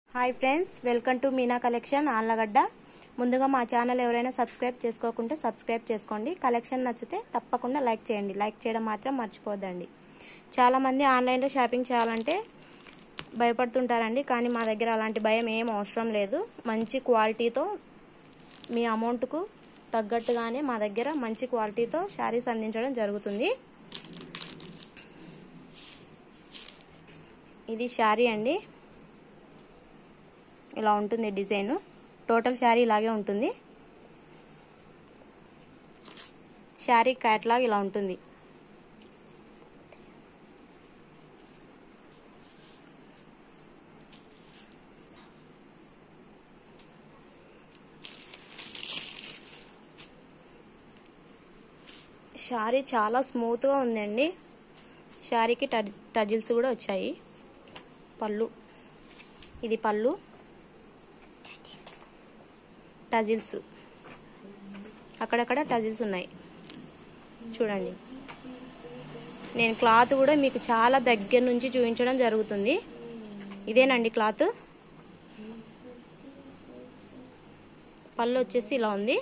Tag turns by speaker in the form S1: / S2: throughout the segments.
S1: hi friends welcome to Meena collection Allagadda ముందుగా మా channel ఎవరైనా సబ్స్క్రైబ్ చేసుకోకుంటే సబ్స్క్రైబ్ చేసుకోండి కలెక్షన్ నచ్చితే తప్పకుండా లైక్ చేయండి లైక్ చేయడం మాత్రం మర్చిపోద్దండి చాలామంది ఆన్లైన్లో షాపింగ్ చేయాలంటే భయపడుతుంటారండి కానీ మా దగ్గర అలాంటి భయం ఏం అవసరం లేదు మంచి క్వాలిటీతో మీ అమౌంట్కు తగ్గట్టుగానే మా దగ్గర మంచి క్వాలిటీతో శారీస్ అందించడం జరుగుతుంది ఇది శారీ అండి ఇలా ఉంటుంది డిజైన్ టోటల్ శారీ ఇలాగే ఉంటుంది శారీ క్యాట్లాగ్ ఇలా ఉంటుంది శారీ చాలా స్మూత్గా ఉందండి శారీకి టజ్ టజిల్స్ కూడా వచ్చాయి పళ్ళు ఇది పళ్ళు టజిల్స్ అక్కడక్కడ టజిల్స్ ఉన్నాయి చూడండి నేను క్లాత్ కూడా మీకు చాలా దగ్గర నుంచి చూపించడం జరుగుతుంది ఇదేనండి క్లాత్ పళ్ళు వచ్చేసి ఇలా ఉంది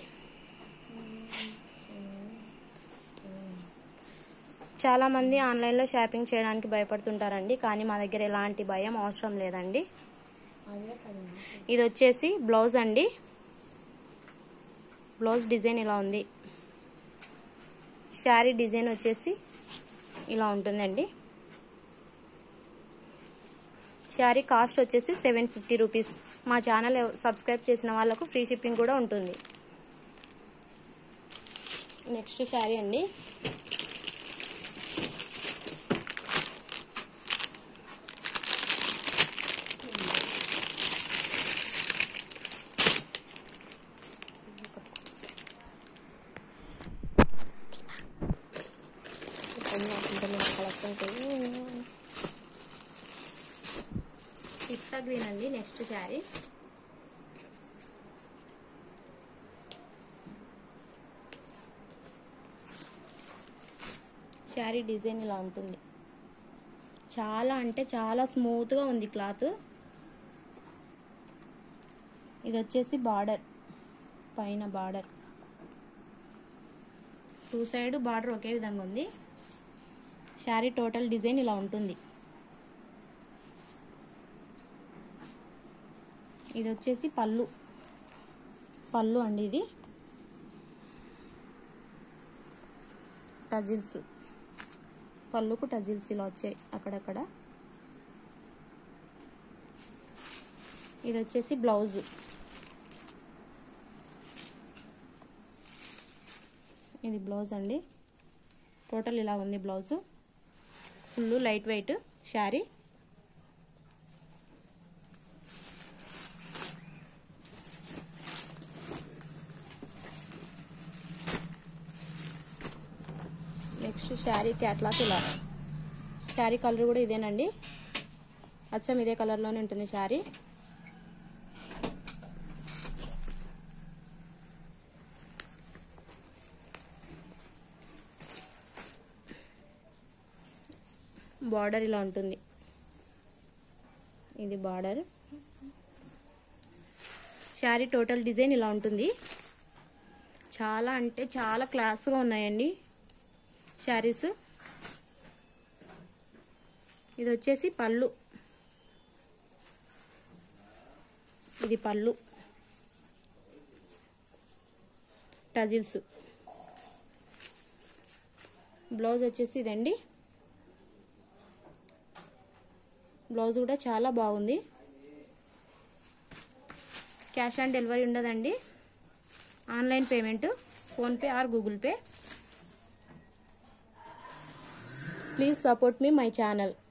S1: చాలా మంది ఆన్లైన్లో షాపింగ్ చేయడానికి భయపడుతుంటారండి కానీ మా దగ్గర ఎలాంటి భయం అవసరం లేదండి ఇది వచ్చేసి బ్లౌజ్ అండి బ్లౌజ్ డిజైన్ ఇలా ఉంది శారీ డిజైన్ వచ్చేసి ఇలా ఉంటుందండి శారీ కాస్ట్ వచ్చేసి సెవెన్ ఫిఫ్టీ రూపీస్ మా ఛానల్ సబ్స్క్రైబ్ చేసిన వాళ్ళకు ఫ్రీ షిప్పింగ్ కూడా ఉంటుంది నెక్స్ట్ శారీ అండి పిస్తా గ్రీన్ అండి నెక్స్ట్ శారీ శారీ డిజైన్ ఇలా ఉంటుంది చాలా అంటే చాలా స్మూత్గా ఉంది క్లాత్ ఇది వచ్చేసి బార్డర్ పైన బార్డర్ టూ సైడ్ బార్డర్ ఒకే విధంగా ఉంది శారీ టోటల్ డిజైన్ ఇలా ఉంటుంది ఇది వచ్చేసి పళ్ళు పళ్ళు అండి ఇది టజిల్స్ పళ్ళుకు టజిల్స్ ఇలా వచ్చాయి అక్కడక్కడ ఇది వచ్చేసి బ్లౌజు ఇది బ్లౌజ్ అండి టోటల్ ఇలా ఉంది blouse full light weight sari next sari catalogue ఇలా శారీ కలర్ కూడా ఇదేనండి అచ్చం ఇదే కలర్లోనే ఉంటుంది శారీ బార్డర్ ఇలా ఉంటుంది ఇది బార్డర్ శారీ టోటల్ డిజైన్ ఇలా ఉంటుంది చాలా అంటే చాలా క్లాస్గా ఉన్నాయండి శారీస్ ఇది వచ్చేసి పళ్ళు ఇది పళ్ళు టజిల్స్ బ్లౌజ్ వచ్చేసి ఇదండి బ్లౌజ్ కూడా చాలా బాగుంది క్యాష్ ఆన్ డెలివరీ ఉండదండి online payment PhonePe or Google Pay please support మీ మై ఛానల్